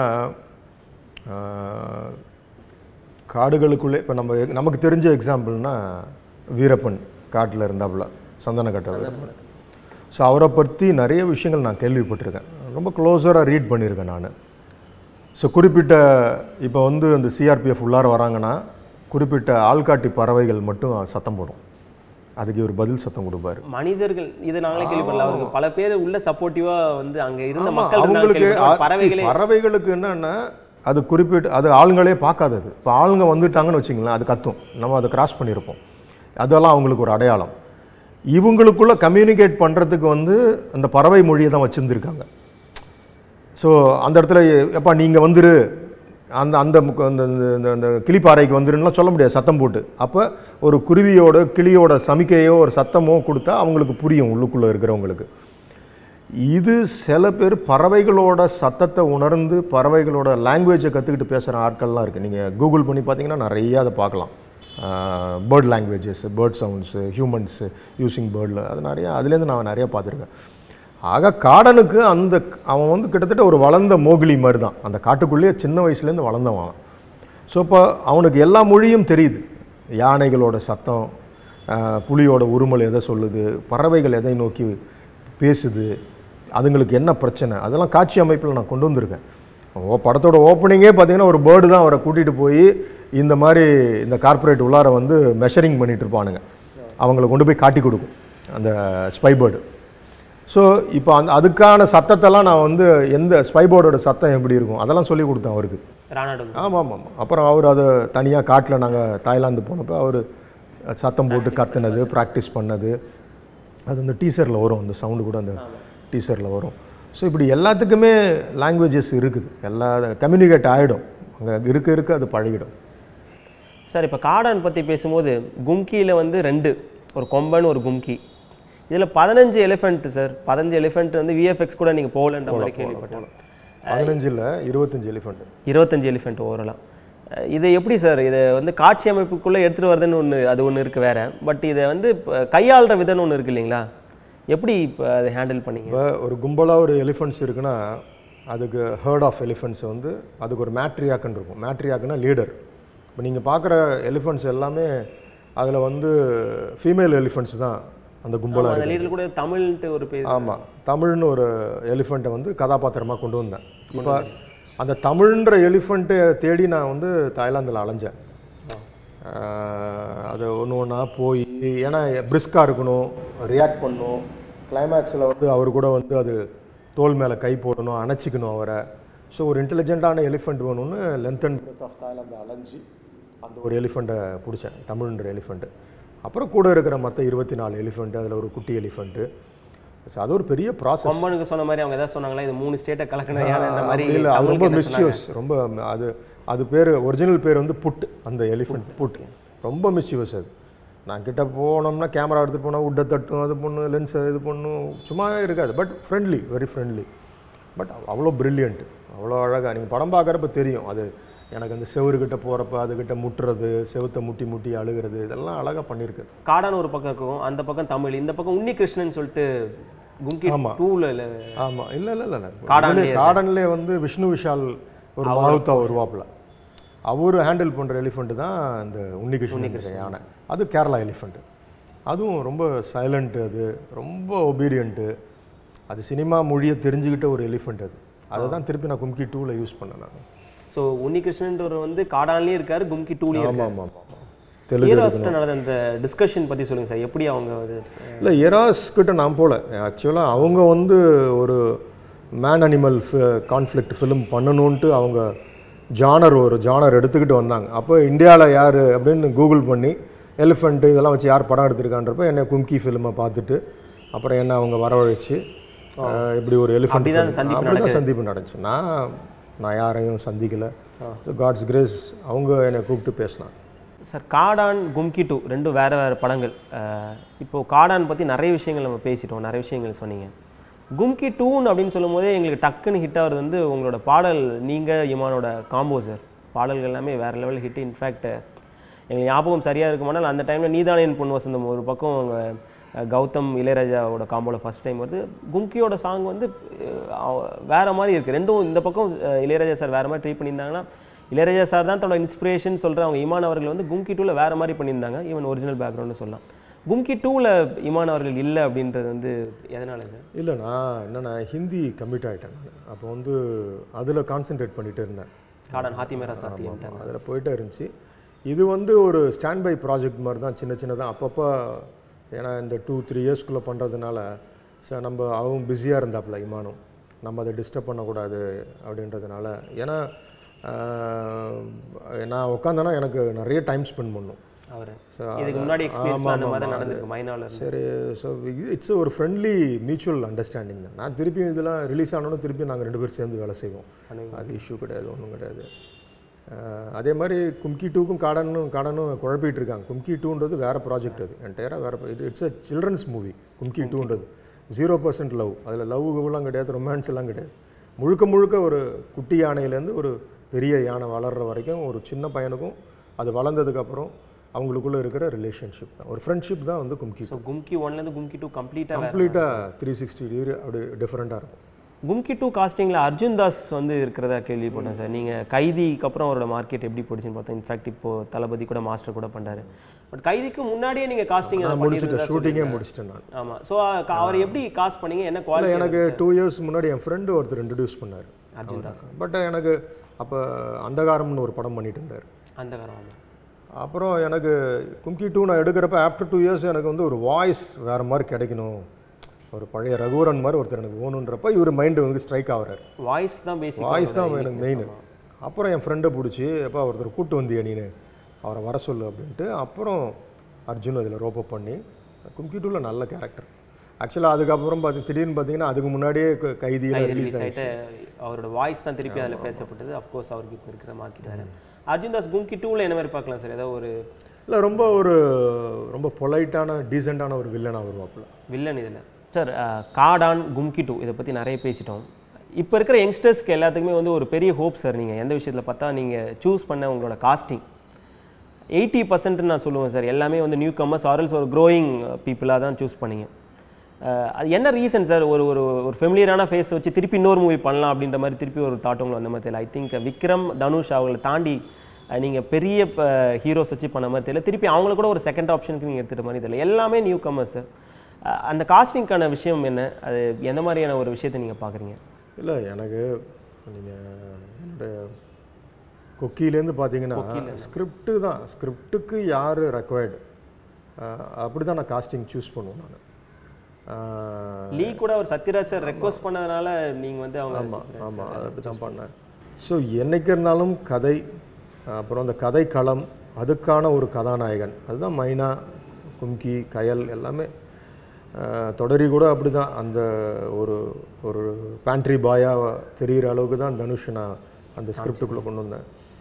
[SPEAKER 2] ஆஹ், காடுகளுக்குள்ளே இப்போ நம்ம நமக்கு தெரிஞ்ச எக்ஸாம்பிள்னா வீரப்பன் காட்டில் இருந்தாப்புல சந்தன கட்ட வீரப்பன் ஸோ அவரை பற்றி நிறைய விஷயங்கள் நான் கேள்விப்பட்டிருக்கேன் ரொம்ப க்ளோஸராக ரீட் பண்ணியிருக்கேன் நான் ஸோ குறிப்பிட்ட இப்போ வந்து அந்த சிஆர்பிஎஃப் உள்ளார வராங்கன்னா குறிப்பிட்ட ஆள்காட்டி பறவைகள் மட்டும் சத்தம் போடும் அதுக்கு ஒரு பதில் சத்தம் கொடுப்பாரு
[SPEAKER 1] மனிதர்கள் இது நாங்களே கேள்விப்படல அவருக்கு பல பேர் உள்ள சப்போர்ட்டிவா வந்து அங்க இருந்த
[SPEAKER 2] ஆமா,
[SPEAKER 1] மக்கள் இருந்தாங்க
[SPEAKER 2] அவங்களுக்கு
[SPEAKER 1] கேள்விப்பட்டோம்.
[SPEAKER 2] ஆ-
[SPEAKER 1] பறவைகளே
[SPEAKER 2] see, பறவைகளுக்கு என்னன்னா அது குறிப்பிட்டு அது ஆளுங்களே பார்க்காதது இப்போ ஆளுங்க வந்துட்டாங்கன்னு வச்சுங்களேன் அது கத்தும் நம்ம அதை கிராஸ் பண்ணியிருப்போம் அதெல்லாம் அவங்களுக்கு ஒரு அடையாளம் இவங்களுக்குள்ள கம்யூனிகேட் பண்ணுறதுக்கு வந்து அந்த பறவை மொழியை தான் வச்சுருந்துருக்காங்க ஸோ அந்த இடத்துல எப்பா நீங்கள் வந்துரு அந்த அந்த முக்க- அந்த அந்த- அந்த அந்த கிளிப்பாறைக்கு வந்துருன்னுலாம் சொல்ல முடியாது சத்தம் போட்டு அப்போ ஒரு குருவியோட கிளியோட சமிக்கையோ ஒரு சத்தமோ கொடுத்தா அவங்களுக்கு புரியும் உள்ளுக்குள்ளே இருக்கிறவங்களுக்கு இது சில பேர் பறவைகளோட சத்தத்தை உணர்ந்து பறவைகளோட லாங்குவேஜை கற்றுக்கிட்டு பேசுகிற ஆட்கள்லாம் இருக்குது நீங்கள் கூகுள் பண்ணி பார்த்தீங்கன்னா நிறைய அதை பார்க்கலாம் bird languages bird sounds humans using பேர்டில் அது நிறையா அதுலேருந்து நான் நிறைய பார்த்துருக்கேன் ஆக காடனுக்கு அந்த அவன் வந்து கிட்டத்தட்ட ஒரு வளர்ந்த மோகிலி மாதிரி தான் அந்த காட்டுக்குள்ளேயே சின்ன வயசுலேருந்து வளர்ந்தவன் அவன் ஸோ இப்போ அவனுக்கு எல்லா மொழியும் தெரியுது யானைகளோட சத்தம் ஆஹ், புலியோட உருமல் எதை சொல்லுது பறவைகள் எதை நோக்கி பேசுது அதுங்களுக்கு என்ன பிரச்சனை அதெல்லாம் காட்சி அமைப்பில் நான் கொண்டு வந்திருக்கேன் ஓ படத்தோட ஓப்பனிங்கே பார்த்தீங்கன்னா ஒரு பேர்டு தான் அவரை கூட்டிகிட்டு போய் இந்த மாதிரி இந்த கார்ப்பரேட் உள்ளார வந்து மெஷரிங் பண்ணிட்டு இருப்பானுங்க அவங்கள கொண்டு போய் காட்டி கொடுக்கும் அந்த ஸ்பை பேர்டு ஸோ இப்போ அந்த அதுக்கான சத்தத்தெல்லாம் நான் வந்து எந்த ஸ்பை போர்டோட சத்தம் எப்படி இருக்கும் அதெல்லாம் சொல்லி கொடுத்தேன் அவருக்கு
[SPEAKER 1] ராணாடு
[SPEAKER 2] ஆமாம் ஆமாம் ஆமாம் அப்புறம் அவர் அதை தனியாக காட்டில் நாங்கள் தாய்லாந்து போனப்போ அவர் சத்தம் போட்டு கத்துனது ப்ராக்டிஸ் பண்ணது அது அந்த டீசரில் வரும் அந்த சவுண்டு கூட அந்த டீசரில் வரும் ஸோ இப்படி எல்லாத்துக்குமே லாங்குவேஜஸ் இருக்குது எல்லா கம்யூனிகேட் ஆகிடும் அங்கே இருக்க இருக்க அது பழகிடும்
[SPEAKER 1] சார் இப்போ காடான் பற்றி பேசும்போது கும்கியில் வந்து ரெண்டு ஒரு கொம்பன் ஒரு கும்கி இதில் பதினஞ்சு எலிஃபெண்ட் சார் பதினஞ்சு எலிஃபெண்ட் வந்து விஎஃப்எக்ஸ் கூட நீங்கள் போகலன்ற மாதிரி கேள்விப்பட்டேன்
[SPEAKER 2] பதினஞ்சில் இருபத்தஞ்சு எலிஃபெண்ட்
[SPEAKER 1] இருபத்தஞ்சு எலிஃபெண்ட் ஓவரலாம் இது எப்படி சார் இதை வந்து காட்சி அமைப்புக்குள்ளே எடுத்துகிட்டு வருதுன்னு ஒன்று அது ஒன்று இருக்குது வேற பட் இதை வந்து இப்ப கையாளுற விதம்னு ஒன்று இருக்கு இல்லைங்களா எப்படி இப்போ அதை ஹேண்டில் பண்ணீங்க
[SPEAKER 2] இப்போ ஒரு கும்பலாக ஒரு எலிஃபெண்ட்ஸ் இருக்குன்னா அதுக்கு ஹர்ட் ஆஃப் எலிஃபெண்ட்ஸ் வந்து அதுக்கு ஒரு மேட்ரியாக்குன்னு இருக்கும் மேட்ரியாக்குன்னா லீடர் இப்போ நீங்கள் பார்க்குற எலிஃபெண்ட்ஸ் எல்லாமே அதில் வந்து ஃபீமேல் எலிஃபெண்ட்ஸ் தான் அந்த கும்பலாக
[SPEAKER 1] அந்த லீடர் கூட தமிழ்ன்ட்டு ஒரு பேர்
[SPEAKER 2] ஆமாம் தமிழ்னு ஒரு எலிஃபெண்ட்டை வந்து கதாபாத்திரமாக கொண்டு வந்தேன் இப்போ அந்த தமிழ்ன்ற எலிஃபெண்ட்டை தேடி நான் வந்து தாய்லாந்தில் அலைஞ்சேன் ஆஹ் அது ஒன்று ஒன்றா போய் ஏன்னா பிரிஸ்காக இருக்கணும் ரியாக்ட் பண்ணணும் கிளைமேக்ஸில் வந்து அவர் கூட வந்து அது தோல் மேலே கை போடணும் அணைச்சிக்கணும் அவரை ஸோ ஒரு இன்டெலிஜென்ட்டான எலிஃபெண்ட் வேணும்னு length and breadth of Thailand அலைஞ்சு அந்த ஒரு எலிஃபெண்ட்டை பிடிச்சேன் தமிழ்ன்ற எலிஃபெண்ட்டு அப்புறம் கூட இருக்கிற மற்ற இருபத்தி நாலு எலிஃபெண்ட்டு அதில் ஒரு குட்டி எலிஃபெண்ட்டு ஸோ அது ஒரு பெரிய ப்ராசஸ்
[SPEAKER 1] கொம்பனுக்கு சொன்ன மாதிரி அவங்க எதாவது சொன்னாங்களா இது மூணு ஸ்டேட்டை கலக்கின யானை இந்த மாதிரி
[SPEAKER 2] இல்லை அது ரொம்ப
[SPEAKER 1] தமிழுக்கு என்ன சொன்னாங்க?
[SPEAKER 2] மிஸ்யூஸ் ரொம்ப அது அது பேர் ஒரிஜினல் பேர் வந்து புட் அந்த எலிஃபெண்ட் புட் ரொம்ப மிஸ்யூஸ் அது நான் கிட்ட போனோம்னா கேமரா எடுத்து போனால் உட்டை தட்டும் அது பண்ணும் லென்ஸ் இது பண்ணும் சும்மாவே இருக்காது but friendly very friendly but அவ்வளோ பிரில்லியன்ட் அவ்வளோ அழகாக நீங்கள் படம் பார்க்குறப்ப தெரியும் அது எனக்கு அந்த செவுருக்கிட்ட போகிறப்ப அதுக்கிட்ட முட்டுறது செவுத்தை முட்டி முட்டி அழுகிறது இதெல்லாம் அழகாக பண்ணியிருக்கு
[SPEAKER 1] காடான் ஒரு பக்கம் இருக்கும் அந்த பக்கம் தமிழ் இந்த பக்கம் உன்னி கிருஷ்ணன் சொல்லிட்டு கும்கி
[SPEAKER 2] ஆமா.
[SPEAKER 1] டூல
[SPEAKER 2] ஆமாம் இல்லை இல்லை இல்லை
[SPEAKER 1] காடான்லயே
[SPEAKER 2] காடன்லேயே வந்து விஷ்ணு விஷால் ஒரு மாவுத்தா வருவாப்புல அவர் ஹேண்டில் பண்ணுற எலிஃபெண்ட் தான் இந்த உன்னிகிருஷ்ணன் யானை அது கேரளா எலிஃபெண்ட் அதுவும் ரொம்ப சைலண்ட் அது ரொம்ப ஒபீடியண்ட்டு அது சினிமா மொழியை தெரிஞ்சுக்கிட்ட ஒரு எலிஃபெண்ட் அது அதை தான் திருப்பி நான் கும்கி டூவில் யூஸ் பண்ணேன் நான்
[SPEAKER 1] ஸோ உன்னி கிருஷ்ணன்றவர் வந்து காடான்லயும் இருக்காரு கும்கி டூலயும்
[SPEAKER 2] ஆமாம் ஆமாம் ஆமாம் தெலுங்கு
[SPEAKER 1] ஹீரோஸ்ட்டு நடந்த அந்த டிஸ்கஷன் பத்தி சொல்லுங்க சார் எப்படி அவங்க அது
[SPEAKER 2] இல்லை எராஸ் கிட்ட நான் போகல ஆக்சுவலாக அவங்க வந்து ஒரு மேன் அனிமல் கான்ஃப்ளிக்ட் ஃபிலிம் பண்ணணுன்ட்டு அவங்க ஜானர் ஒரு ஜானர் எடுத்துக்கிட்டு வந்தாங்க அப்போ இந்தியாவில் யார் அப்படின்னு கூகுள் பண்ணி எலிஃபெண்ட்டு இதெல்லாம் வச்சு யார் படம் எடுத்திருக்கான்றப்ப என்னை கும்கி ஃபிலிமை பார்த்துட்டு அப்புறம் என்ன அவங்க வரவழைச்சு அஹ், இப்படி ஒரு எலிஃபென்ட்
[SPEAKER 1] அப்படிதான் அந்த சந்திப்பு
[SPEAKER 2] அப்படி தான் சந்திப்பு நடந்துச்சு நான் நான் யாரையும் சந்திக்கலை காட்ஸ் கிரேஸ் அவங்க என்னை கூப்பிட்டு பேசினாங்க
[SPEAKER 1] சார் காடான் கும்கி டூ ரெண்டும் வேறு வேறு படங்கள் அஹ், இப்போ காடான் பற்றி நிறைய விஷயங்கள் நம்ம பேசிட்டோம் நிறைய விஷயங்கள் சொன்னீங்க கும்கி டூன் அப்படின்னு சொல்லும் போதே எங்களுக்கு டக்குன்னு ஹிட் ஆகிறது வந்து உங்களோட பாடல் நீங்கள் இமானோட காம்போ சார் பாடல்கள் எல்லாமே வேறு லெவல் ஹிட் இன்ஃபேக்ட் எங்களுக்கு ஞாபகம் சரியாக இருக்குமானால் அந்த டைமில் நீதானே என் பொன் வசந்தம் ஒரு பக்கம் அவங்க, அஹ், கௌதம் இளையராஜாவோட காம்போல ஃபர்ஸ்ட் டைம் வருது கும்கியோட சாங் வந்து அஹ், அவ- வேற மாதிரி இருக்குது ரெண்டும் இந்த பக்கம் அஹ், இளையராஜா சார் வேறு மாதிரி ட்ரை பண்ணியிருந்தாங்கன்னா இளையராஜா சார் தான் தன்னோட இன்ஸ்பிரேஷன் சொல்கிற அவங்க இமான் அவர்கள் வந்து கும்கி டூவில் வேறு மாதிரி பண்ணியிருந்தாங்க ஈவன் ஒரிஜினல் பேக்ரவுண்டு சொல்லலாம் கும்கி டூவில் இமான் அவர்கள் இல்லை அப்படின்றது வந்து எதனால சார்
[SPEAKER 2] இல்லை நான் என்னென்னா ஹிந்தி கமிட் ஆகிட்டேன் நான் அப்போ வந்து அதில் கான்சென்ட்ரேட் பண்ணிட்டு இருந்தேன்
[SPEAKER 1] காடான் ஹாத்தி மேரா சாத்தி
[SPEAKER 2] அதில் போயிட்டே இருந்துச்சு இது வந்து ஒரு ஸ்டாண்ட் பை ப்ராஜெக்ட் மாதிரி தான் சின்ன சின்னதாக அப்பப்போ ஏன்னா இந்த டூ த்ரீ இயர்ஸ்க்குள்ளே பண்ணுறதுனால சார் நம்ம அவங்க பிஸியாக இருந்தாப்புல இமானும் நம்ம அதை டிஸ்டர்ப் பண்ணக்கூடாது அப்படின்றதுனால ஏன்னா ஆஹ், நான் உட்காந்தேன்னா எனக்கு நிறைய டைம் ஸ்பெண்ட் பண்ணும்
[SPEAKER 1] அவர்
[SPEAKER 2] So,
[SPEAKER 1] இதுக்கு முன்னாடி எக்ஸ்பீரியன்ஸ்
[SPEAKER 2] ஆமா,
[SPEAKER 1] அந்த
[SPEAKER 2] ஆமா,
[SPEAKER 1] மாதிரி
[SPEAKER 2] ஆமா.
[SPEAKER 1] நடந்திருக்கு மைனாவில் இருந்து
[SPEAKER 2] சரி ஸோ இட்ஸ் ஒரு ஃப்ரெண்ட்லி மியூச்சுவல் அண்டர்ஸ்டாண்டிங் தான் நான் திருப்பி இதெல்லாம் ரிலீஸ் ஆனோன்னு திருப்பி நாங்கள் ரெண்டு பேரும் சேர்ந்து வேலை செய்வோம் அது இஷ்யூ கிடையாது ஒன்றும் கிடையாது அஹ், அதே மாதிரி கும்கி டூக்கும் காடனும் காடனும் குழப்பிட்டு இருக்காங்க கும்கி டூன்றது வேறு ப்ராஜெக்ட் அது என்டையராக வேறு இது it's a children's movie Kumki டூன்றது ஜீரோ பர்சன்ட் லவ் அதில் லவ் எல்லாம் கிடையாது ரொமான்ஸ் எல்லாம் கிடையாது முழுக்க முழுக்க ஒரு குட்டி யானையிலேருந்து ஒரு பெரிய யானை வளர்கிற வரைக்கும் ஒரு சின்ன பையனுக்கும் அது வளர்ந்ததுக்கப்புறம் அவங்களுக்குள்ள இருக்கிற ரிலேஷன்ஷிப் தான் ஒரு ஃப்ரெண்ட்ஷிப் தான் வந்து கும்கி
[SPEAKER 1] ஸோ கும்கி ஒன்லேருந்து கும்கி டூ கம்ப்ளீட்டாக
[SPEAKER 2] கம்ப்ளீட்டாக த்ரீ சிக்ஸ்டி டிகிரி அப்படி டிஃப்ரெண்ட்டாக இருக்கும்
[SPEAKER 1] கும்கி டூ காஸ்டிங்கில் அர்ஜுன் தாஸ் வந்து இருக்கிறதா கேள்விப்பட்டேன் சார் நீங்கள் கைதிக்கு அப்புறம் அவரோட மார்க்கெட் எப்படி போச்சுன்னு பார்த்தேன் இன்ஃபேக்ட் இப்போ தளபதி கூட மாஸ்டர் கூட பண்ணாரு பட் கைதிக்கு முன்னாடியே நீங்கள் காஸ்டிங்
[SPEAKER 2] நான் முடிச்சுட்டேன் ஷூட்டிங்கே முடிச்சிட்டேன் நான்
[SPEAKER 1] ஆமாம் ஸோ அவர் எப்படி காஸ்ட் பண்ணீங்க என்ன
[SPEAKER 2] இல்லை
[SPEAKER 1] குவாலிட்டி
[SPEAKER 2] எனக்கு டூ இயர்ஸ் முன்னாடி என் ஃப்ரெண்டு ஒருத்தர் இன்ட்ரடியூஸ் பண்ணார்
[SPEAKER 1] அர்ஜுன் தாஸ்
[SPEAKER 2] பட் எனக்கு அப்போ அந்தகாரம்னு ஒரு படம் பண்ணிட்டு இருந்தார்
[SPEAKER 1] அந்த காரம் ஆமாம்
[SPEAKER 2] அப்புறம் எனக்கு கும்கி டூ நான் எடுக்கிறப்ப ஆஃப்டர் டூ இயர்ஸ் எனக்கு வந்து ஒரு வாய்ஸ் வேறு மாதிரி கிடைக்கணும் ஒரு பழைய ரகுவரன் மாதிரி ஒருத்தர் எனக்கு வேணுன்றப்ப இவர் மைண்டு வந்து ஸ்ட்ரைக் ஆகுறாரு
[SPEAKER 1] வாய்ஸ் தான் பேசிக்
[SPEAKER 2] வாய்ஸ் தான் எனக்கு மெயின் அப்புறம் என் ஃப்ரெண்டை பிடிச்சி எப்போ ஒருத்தர் கூட்டு வந்தியா நீனு அவரை வர சொல்லு அப்படின்ட்டு அப்புறம் அர்ஜுன் அதில் ரோப்பப் பண்ணி கும்கி டூவில் நல்ல கேரக்டர் ஆக்சுவலாக அதுக்கப்புறம் பார்த்து திடீர்னு பார்த்தீங்கன்னா அதுக்கு முன்னாடியே க- கைதியில் ரிலீஸ்
[SPEAKER 1] ரிலீஸ் ஆகிட்டு அவரோட வாய்ஸ் தான் திருப்பி அதில் பேசப்பட்டது அஃப்கோர்ஸ் அவருக்கு இப்போ இருக்கிற மார்க்கெட் வேறு அர்ஜுன் தாஸ் கும்கி டூவில் என்ன மாதிரி பார்க்கலாம் சார் ஏதோ ஒரு
[SPEAKER 2] இல்லை ரொம்ப ஒரு ரொம்ப பொலைட்டான டீசெண்டான ஒரு வில்லனாக வருவாப்புல
[SPEAKER 1] வில்லன் இதில் சார் காடான் கும்கி டூ இதை பற்றி நிறைய பேசிட்டோம் இப்போ இருக்கிற யங்ஸ்டர்ஸ்க்கு எல்லாத்துக்குமே வந்து ஒரு பெரிய ஹோப் சார் நீங்கள் எந்த விஷயத்தில் பார்த்தா நீங்கள் சூஸ் பண்ண உங்களோட காஸ்டிங் எயிட்டி பர்சன்ட் நான் சொல்லுவேன் சார் எல்லாமே வந்து நியூ கம்மர்ஸ் ஆரல்ஸ் ஒரு க்ரோயிங் பீப்புளாக தான் சூஸ் பண்ணீங்க அஹ், அது என்ன ரீசன் சார் ஒரு ஒரு ஒரு ஃபெமிலியரான ஃபேஸ் வச்சு திருப்பி இன்னொரு மூவி பண்ணலாம் அப்படின்ற மாதிரி திருப்பி ஒரு தாட் உங்களுக்கு வந்த மாதிரி தெரியல ஐ திங்க் விக்ரம் தனுஷ் அவங்களை தாண்டி நீங்கள் பெரிய ஹீரோஸ் வச்சு பண்ண மாதிரி தெரியல திருப்பி அவங்கள கூட ஒரு செகண்ட் ஆப்ஷனுக்கு நீங்கள் எடுத்துகிட்ட மாதிரி தெரியல எல்லாமே நியூ கம்மர்ஸ் சார் அந்த காஸ்டிங்க்கான விஷயம் என்ன அது எந்த மாதிரியான ஒரு விஷயத்தை நீங்கள் பார்க்குறீங்க
[SPEAKER 2] இல்லை எனக்கு நீங்கள் என்னுடைய கொக்கியிலேருந்து பார்த்தீங்கன்னா ஸ்கிரிப்டு தான் ஸ்கிரிப்டுக்கு யார் ரெக்வயர்டு அப்படி தான் நான் காஸ்டிங் சூஸ் பண்ணுவேன் நான்
[SPEAKER 1] லீ கூட ஒரு சத்யராஜ் சார் ரெக்வஸ்ட் பண்ணதுனால நீங்கள் வந்து அவங்க
[SPEAKER 2] ஆமாம் ஆமாம் அதை அப்படி தான் பண்ணேன் ஸோ என்னைக்கு இருந்தாலும் கதை அப்புறம் அந்த கதை களம் அதுக்கான ஒரு கதாநாயகன் அதுதான் மைனா கும்கி கயல் எல்லாமே அஹ், தொடரி கூட அப்படி தான் அந்த ஒரு ஒரு பேண்ட்ரி பாயாக தெரிகிற அளவுக்கு தான் தனுஷ் நான் அந்த ஸ்கிரிப்டுக்குள்ளே கொண்டு வந்தேன்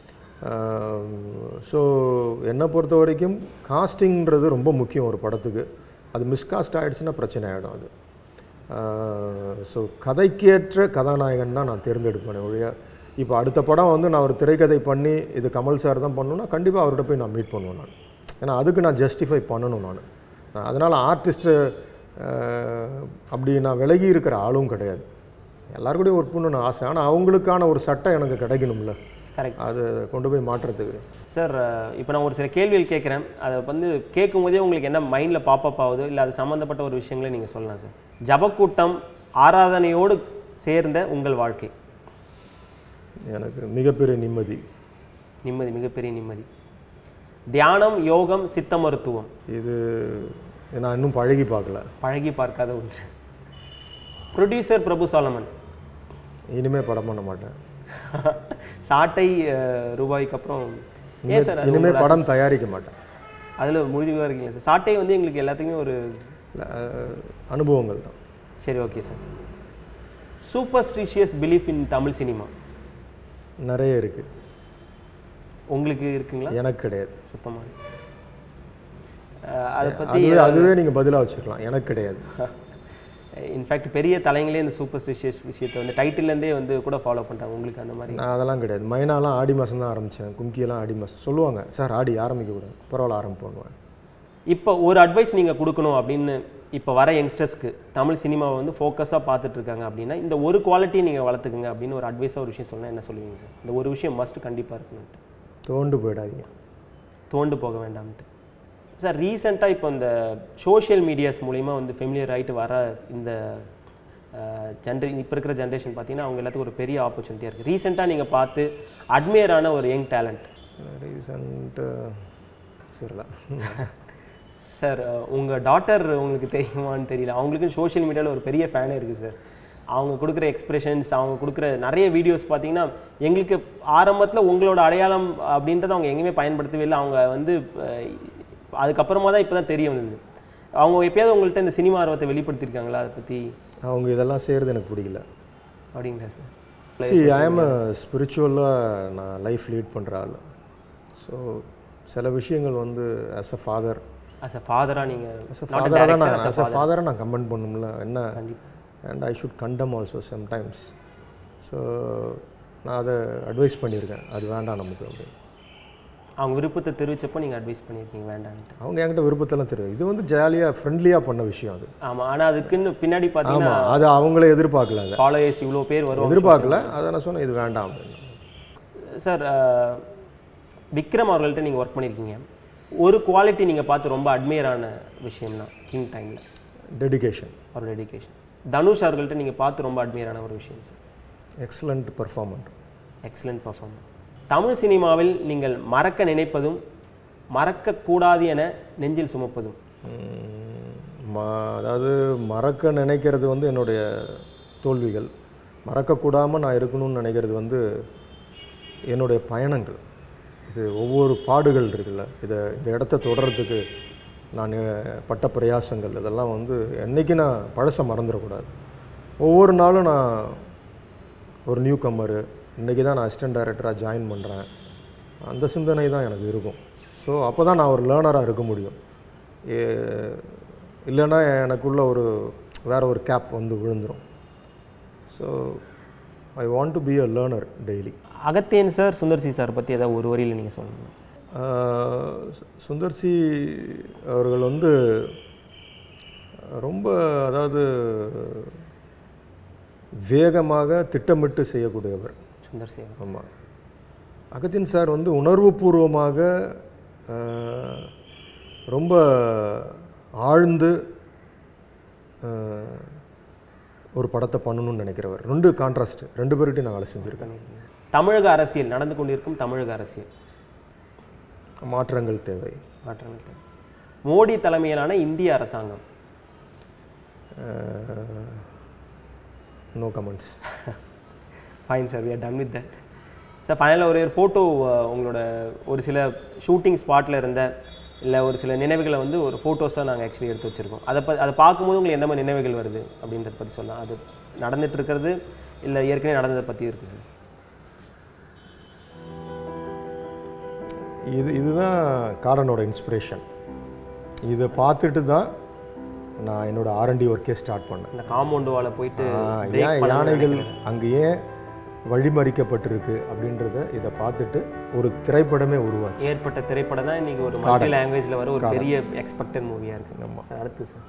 [SPEAKER 2] ஸோ என்னை பொறுத்த வரைக்கும் காஸ்டிங்கிறது ரொம்ப முக்கியம் ஒரு படத்துக்கு அது மிஸ்காஸ்ட் ஆகிடுச்சுன்னா பிரச்சனை ஆகிடும் அது ஸோ கதைக்கேற்ற கதாநாயகன் தான் நான் தேர்ந்தெடுப்பேன் ஒழிய இப்போ அடுத்த படம் வந்து நான் ஒரு திரைக்கதை பண்ணி இது கமல் சார் தான் பண்ணணும்னா கண்டிப்பாக அவர்கிட்ட போய் நான் மீட் பண்ணுவேன் நான் ஏன்னா அதுக்கு நான் ஜஸ்டிஃபை பண்ணணும் நான் அதனால் ஆர்டிஸ்ட்டு அப்படி நான் விலகி இருக்கிற ஆளும் கிடையாது எல்லாரும் கூடயும் ஒர்க் பண்ணணும்னு ஆசை ஆனால் அவங்களுக்கான ஒரு சட்டம் எனக்கு கிடைக்கணும்ல
[SPEAKER 1] கரெக்ட்
[SPEAKER 2] அது கொண்டு போய் மாற்றுறதுக்கு
[SPEAKER 1] சார் இப்போ நான் ஒரு சில கேள்விகள் கேட்குறேன் அதை வந்து கேட்கும் போதே உங்களுக்கு என்ன மைண்டில் பாப்பப் ஆகுதோ இல்லை அது சம்மந்தப்பட்ட ஒரு விஷயங்களை நீங்கள் சொல்லலாம் சார் ஜபக்கூட்டம் ஆராதனையோடு சேர்ந்த உங்கள் வாழ்க்கை
[SPEAKER 2] எனக்கு மிகப்பெரிய நிம்மதி
[SPEAKER 1] நிம்மதி மிகப்பெரிய நிம்மதி தியானம் யோகம் சித்த மருத்துவம்
[SPEAKER 2] இது நான் இன்னும் பழகி பார்க்கல
[SPEAKER 1] பழகி பார்க்காத ஒன்று ப்ரொடியூசர் பிரபு சாலமன்
[SPEAKER 2] இனிமே படம் பண்ண மாட்டேன்
[SPEAKER 1] சாட்டை அஹ், ரூபாய்க்கு அப்புறம் ஏன் சார் அது
[SPEAKER 2] இனிமே
[SPEAKER 1] உங்களோட
[SPEAKER 2] படம் தயாரிக்க மாட்டேன்
[SPEAKER 1] அதில் முடிவாக இருக்கீங்க சார் சாட்டை வந்து எங்களுக்கு எல்லாத்துக்குமே ஒரு
[SPEAKER 2] இல்லை அஹ், அனுபவங்கள் தான்
[SPEAKER 1] சரி okay sir superstitious belief in Tamil cinema
[SPEAKER 2] நிறைய இருக்குது
[SPEAKER 1] உங்களுக்கு இருக்குங்களா
[SPEAKER 2] எனக்கு கிடையாது
[SPEAKER 1] சுத்தமாக அதை பற்றி
[SPEAKER 2] அதுவே அதுவே நீங்கள் பதிலாக வச்சுக்கலாம் எனக்கு கிடையாது
[SPEAKER 1] இன்ஃபேக்ட் பெரிய தலைங்களே இந்த சூப்பர்ஸ்டிஷியஸ் விஷயத்தை வந்து டைட்டில்லேருந்தே வந்து கூட ஃபாலோ பண்ணுறாங்க உங்களுக்கு அந்த மாதிரி
[SPEAKER 2] நான் அதெல்லாம் கிடையாது மைனாலாம் ஆடி மாதம் தான் ஆரம்பித்தேன் கும்கியெல்லாம் ஆடி மாதம் சொல்லுவாங்க சார் ஆடி ஆரம்பிக்கக்கூடாது பரவாயில்ல ஆரம்பிப்போங்க
[SPEAKER 1] இப்போ ஒரு அட்வைஸ் நீங்கள் கொடுக்கணும் அப்படின்னு இப்போ வர யங்ஸ்டர்ஸ்க்கு தமிழ் சினிமாவை வந்து ஃபோக்கஸாக பார்த்துட்டு இருக்காங்க அப்படின்னா இந்த ஒரு குவாலிட்டியை நீங்கள் வளர்த்துக்குங்க அப்படின்னு ஒரு அட்வைஸாக ஒரு விஷயம் சொன்னால் என்ன சொல்லுவீங்க சார் இந்த ஒரு விஷயம் மஸ்ட் கண்டிப்பாக இருக்கணும்ட்டு
[SPEAKER 2] தோண்டு போயிடாதீங்க
[SPEAKER 1] தோண்டு போக வேண்டாம்ட்டு சார் ரீசெண்டாக இப்போ இந்த சோஷியல் மீடியாஸ் மூலிமா வந்து ஃபெமிலியர் ஆகிட்டு வர இந்த ஜென்ரே இப்போ இருக்கிற ஜென்ரேஷன் பார்த்தீங்கன்னா அவங்க எல்லாத்துக்கும் ஒரு பெரிய ஆப்பர்ச்சுனிட்டியாக இருக்குது ரீசெண்டாக நீங்கள் பார்த்து அட்மையரான ஒரு யங் டேலண்ட்
[SPEAKER 2] ரீசன்ட்டு சரில
[SPEAKER 1] சார் உங்கள் டாட்டர் உங்களுக்கு தெரியுமான்னு தெரியல அவங்களுக்கும் சோஷியல் மீடியாவில் ஒரு பெரிய ஃபேனே இருக்குது சார் அவங்க கொடுக்குற எக்ஸ்பிரஷன்ஸ் அவங்க கொடுக்குற நிறைய வீடியோஸ் பார்த்தீங்கன்னா எங்களுக்கு ஆரம்பத்தில் உங்களோட அடையாளம் அப்படின்றத அவங்க எங்கேயுமே பயன்படுத்தவே இல்லை அவங்க வந்து அஹ், அதுக்கப்புறமா தான் இப்போ தான் தெரிய வந்தது அவங்க எப்பயாவது உங்கள்கிட்ட இந்த சினிமா ஆர்வத்தை வெளிப்படுத்தியிருக்காங்களா அதை பற்றி
[SPEAKER 2] அவங்க இதெல்லாம் செய்கிறது எனக்கு பிடிக்கல
[SPEAKER 1] அப்படிங்களா சார்
[SPEAKER 2] சி ஐஎம் ஸ்பிரிச்சுவலாக நான் லைஃப் லீட் பண்ணுற ஆள் ஸோ சில விஷயங்கள் வந்து as a father
[SPEAKER 1] as a ஃபாதராக நீங்கள்
[SPEAKER 2] ஆஸ் அ ஃபாதராக தான் நான் ஆஸ் அ ஃபாதராக நான் கமெண்ட் பண்ணும்ல என்ன
[SPEAKER 1] கண்டிப்பாக
[SPEAKER 2] and I should condemn also sometimes so நான் அதை அட்வைஸ் பண்ணியிருக்கேன் அது வேண்டாம் நமக்கு அப்படின்னு
[SPEAKER 1] அவங்க விருப்பத்தை தெரிவிச்சப்போ நீங்கள் அட்வைஸ் பண்ணியிருக்கீங்க வேண்டான்ட்டு
[SPEAKER 2] அவங்க என்கிட்ட விருப்பத்தெல்லாம் தெரியும் இது வந்து ஜாலியாக ஃப்ரெண்ட்லியாக பண்ண விஷயம் அது
[SPEAKER 1] ஆமாம் ஆனால் அதுக்குன்னு பின்னாடி பார்த்தீங்கன்னா
[SPEAKER 2] ஆமாம் அது அவங்களே எதிர்பார்க்கல அதை
[SPEAKER 1] ஃபாலோயர்ஸ் இவ்வளோ பேர் வரும்
[SPEAKER 2] எதிர்பார்க்கல அதை நான் சொன்னேன் இது வேண்டாம் அப்படின்னு
[SPEAKER 1] சார் அஹ், விக்ரம் அவர்கள்ட்ட நீங்கள் ஒர்க் பண்ணியிருக்கீங்க ஒரு குவாலிட்டி நீங்கள் பார்த்து ரொம்ப அட்மையரான விஷயம்னா கிங் டைமில்
[SPEAKER 2] டெடிகேஷன்
[SPEAKER 1] ஒரு டெடிகேஷன் தனுஷ் அவர்கள்ட்ட நீங்கள் பார்த்து ரொம்ப அட்மையரான ஒரு விஷயம் sir
[SPEAKER 2] excellent performant
[SPEAKER 1] excellent performance Tamil சினிமாவில் நீங்கள் மறக்க நினைப்பதும் மறக்கக்கூடாது என நெஞ்சில் சுமப்பதும்
[SPEAKER 2] ம அதாவது மறக்க நினைக்கிறது வந்து என்னுடைய தோல்விகள் மறக்கக்கூடாமல் நான் இருக்கணும்னு நினைக்கிறது வந்து என்னுடைய பயணங்கள் இது ஒவ்வொரு பாடுகள் இருக்குல்ல இதை இந்த இடத்த தொடர்றதுக்கு நான் பட்ட பிரயாசங்கள் இதெல்லாம் வந்து என்றைக்கு நான் பழச மறந்துடக்கூடாது ஒவ்வொரு நாளும் நான் ஒரு நியூ கம்மரு இன்றைக்கி தான் நான் அசிஸ்டன்ட் டைரக்டராக ஜாயின் பண்ணுறேன் அந்த சிந்தனை தான் எனக்கு இருக்கும் ஸோ அப்போ தான் நான் ஒரு லேர்னராக இருக்க முடியும் ஏ- இல்லைன்னா எனக்குள்ள ஒரு வேற ஒரு கேப் வந்து விழுந்துடும் so I want to be a learner daily
[SPEAKER 1] Agathiyan sir Sundar C sir பற்றி ஏதாவது ஒரு வரியில் நீங்கள் சொல்லணும்
[SPEAKER 2] சுந்தர்சி அவர்கள் வந்து ரொம்ப அதாவது வேகமாக திட்டமிட்டு செய்யக்கூடியவர்
[SPEAKER 1] சுந்தர்சி அவர்.
[SPEAKER 2] ஆமாம் அகத்தின் சார் வந்து உணர்வுபூர்வமாக அஹ், ரொம்ப ஆழ்ந்து அஹ், ஒரு படத்தை பண்ணணும்னு நினைக்கிறவர் ரெண்டு கான்ட்ராஸ்ட் ரெண்டு பேர்கிட்டையும் நான் வேலை செஞ்சுருக்கேன்
[SPEAKER 1] தமிழக அரசியல் நடந்து கொண்டிருக்கும் தமிழக அரசியல்
[SPEAKER 2] மாற்றங்கள் தேவை
[SPEAKER 1] மாற்றங்கள் தேவை. மோடி தலைமையிலான இந்திய அரசாங்கம்
[SPEAKER 2] no comments
[SPEAKER 1] fine sir we are done with that sir ஃபைனலாக ஒரு ஃபோட்டோ உங்களோட ஒரு சில ஷூட்டிங் ஸ்பாட்டில் இருந்த இல்லை ஒரு சில நினைவுகளை வந்து ஒரு ஃபோட்டோஸாக நாங்கள் ஆக்சுவலி எடுத்து வச்சுருக்கோம் அதை ப அதை பார்க்கும்போது உங்களுக்கு எந்த மாதிரி நினைவுகள் வருது அப்படின்றத பற்றி சொல்லலாம் அது நடந்துட்டு இருக்கிறது இல்லை ஏற்கனவே நடந்ததை பற்றி இருக்குது சார்
[SPEAKER 2] இது இதுதான் கார்டனோட இன்ஸ்பிரேஷன் இதை பார்த்துட்டு தான் நான் என்னோட ஆர்என்டி ஒர்க்கே ஸ்டார்ட் பண்ணேன்
[SPEAKER 1] இந்த காம்பவுண்டு வாழை போயிட்டு
[SPEAKER 2] ஆ,
[SPEAKER 1] break
[SPEAKER 2] ஏன்
[SPEAKER 1] பண்ணணும்னு
[SPEAKER 2] யானைகள்
[SPEAKER 1] நினைக்கிறேன்.
[SPEAKER 2] அங்கே ஏன் வழிமறிக்கப்பட்டிருக்கு அப்படின்றத இதை பார்த்துட்டு ஒரு திரைப்படமே உருவாச்சு
[SPEAKER 1] ஏற்பட்ட திரைப்படம் தான் இன்னைக்கு ஒரு மல்டி லாங்குவேஜில் வர ஒரு பெரிய எக்ஸ்பெக்டட் மூவியாக இருக்குது
[SPEAKER 2] ஆமா.
[SPEAKER 1] சார் அடுத்து சார்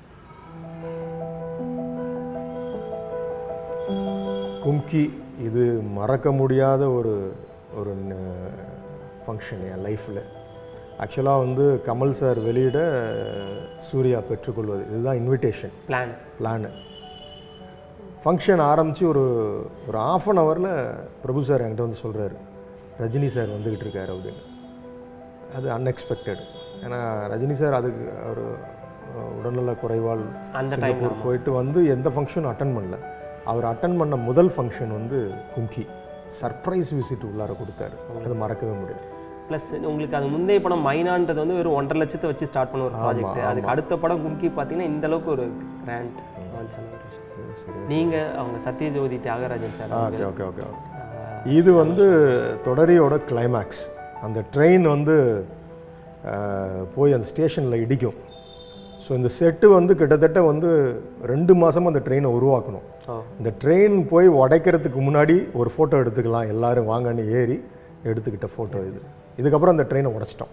[SPEAKER 2] கும்கி இது மறக்க முடியாத ஒரு ஒரு ஃபங்க்ஷன் என் லைஃப்பில் ஆக்சுவலாக வந்து கமல் சார் வெளியிட சூர்யா பெற்றுக்கொள்வது இதுதான் இன்விடேஷன்
[SPEAKER 1] பிளான்
[SPEAKER 2] பிளானு ஃபங்க்ஷன் ஆரம்பித்து ஒரு ஒரு ஆஃப் அன் ஹவரில் பிரபு சார் என்கிட்ட வந்து சொல்கிறாரு ரஜினி சார் வந்துக்கிட்டு இருக்காரு அப்படின்னு அது அன்எக்ஸ்பெக்டட் ஏன்னா ரஜினி சார் அதுக்கு ஒரு உடல்நல குறைவால்
[SPEAKER 1] அந்த
[SPEAKER 2] சிங்கப்பூர் போயிட்டு வந்து எந்த ஃபங்க்ஷனும் அட்டன் பண்ணல அவர் அட்டன் பண்ண முதல் ஃபங்க்ஷன் வந்து கும்கி சர்ப்ரைஸ் விசிட் உள்ளார கொடுத்தாரு அது மறக்கவே முடியாது
[SPEAKER 1] ப்ளஸ் உங்களுக்கு அது முந்தைய படம் மைனான்றது வந்து வெறும் ஒன்றரை லட்சத்தை வச்சு ஸ்டார்ட் பண்ண ஒரு ப்ராஜெக்ட் அதுக்கு அடுத்த படம் கும்கி பார்த்தீங்கன்னா இந்த அளவுக்கு ஒரு கிராண்ட் லான்ச் ஆன ஒரு விஷயம்
[SPEAKER 2] சரி
[SPEAKER 1] நீங்கள் அவங்க Sathya Jyothi Thyagarajan sir
[SPEAKER 2] okay okay okay இது வந்து தொடரியோட கிளைமேக்ஸ் அந்த ட்ரெயின் வந்து அஹ், போய் அந்த ஸ்டேஷனில் இடிக்கும் ஸோ இந்த செட்டு வந்து கிட்டத்தட்ட வந்து ரெண்டு மாதமாக அந்த ட்ரெயினை உருவாக்கணும்
[SPEAKER 1] ஓ
[SPEAKER 2] இந்த ட்ரெயின் போய் உடைக்கிறதுக்கு முன்னாடி ஒரு ஃபோட்டோ எடுத்துக்கலாம் எல்லாரும் வாங்கன்னு ஏறி எடுத்துக்கிட்ட ஃபோட்டோ இது இதுக்கப்புறம் அந்த ட்ரெயினை உடைச்சிட்டோம்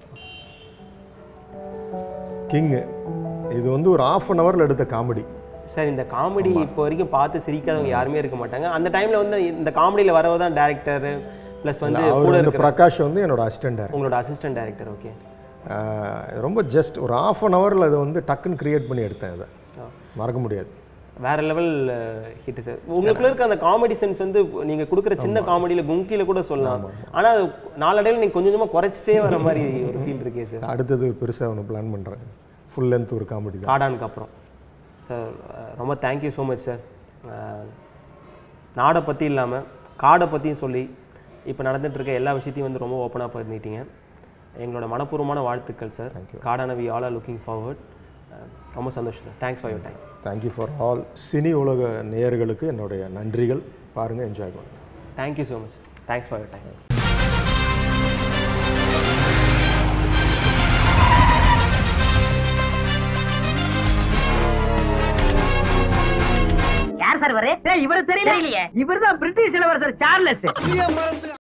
[SPEAKER 2] கிங்கு இது வந்து ஒரு ஆஃப் அன் ஹவரில் எடுத்த காமெடி
[SPEAKER 1] சார் இந்த காமெடி இப்போ வரைக்கும் பார்த்து சிரிக்காதவங்க யாருமே இருக்க மாட்டாங்க அந்த டைம்ல வந்து இந்த காமெடியில் வரவ தான் டேரக்டர் ப்ளஸ் வந்து
[SPEAKER 2] அவர்
[SPEAKER 1] கூட
[SPEAKER 2] வந்து
[SPEAKER 1] இருக்கிற
[SPEAKER 2] பிரகாஷ் வந்து என்னோட அசிஸ்டண்ட்
[SPEAKER 1] உங்களோட அசிஸ்டன்ட் டேரக்டர் ஓகே
[SPEAKER 2] ரொம்ப ஜஸ்ட் ஒரு ஆஃப் அன் ஹவரில் அதை வந்து டக்குன்னு கிரியேட் பண்ணி எடுத்தேன் இதை மறக்க முடியாது
[SPEAKER 1] வேற லெவல் ஹிட் சார் உங்களுக்குள்ள இருக்க அந்த காமெடி சென்ஸ் வந்து நீங்க கொடுக்குற சின்ன காமெடியில குங்கில கூட சொல்லலாம் ஆனா அது நாளடைவில் நீங்க கொஞ்சம் கொஞ்சமா குறைச்சிட்டே வர மாதிரி ஒரு ஃபீல் இருக்கே சார்
[SPEAKER 2] அடுத்தது பெருசாக ஒன்று பிளான் பண்ணுறேன் ஃபுல் லென்த் ஒரு காமெடி தான்
[SPEAKER 1] காடானுக்கு அப்புறம் சார் ரொம்ப தேங்க்யூ ஸோ மச் சார் நாடை பற்றி இல்லாமல் காடை பற்றியும் சொல்லி இப்போ நடந்துட்டு இருக்க எல்லா விஷயத்தையும் வந்து ரொம்ப ஓப்பனாக பண்ணிட்டீங்க எங்களோட மனப்பூர்வமான வாழ்த்துக்கள் சார் காடான we all are looking forward ரொம்ப சந்தோஷம் sir thanks for your time
[SPEAKER 2] thank you for all cine உலக நேயர்களுக்கு என்னுடைய நன்றிகள் பாருங்கள் என்ஜாய் பண்ணுங்கள்
[SPEAKER 1] thank you so much thanks for your time
[SPEAKER 4] யார் சார் இவரு இவரு தெரியல இவர்தான் பிரிட்டிஷ் இளவரசர் சார்லஸ்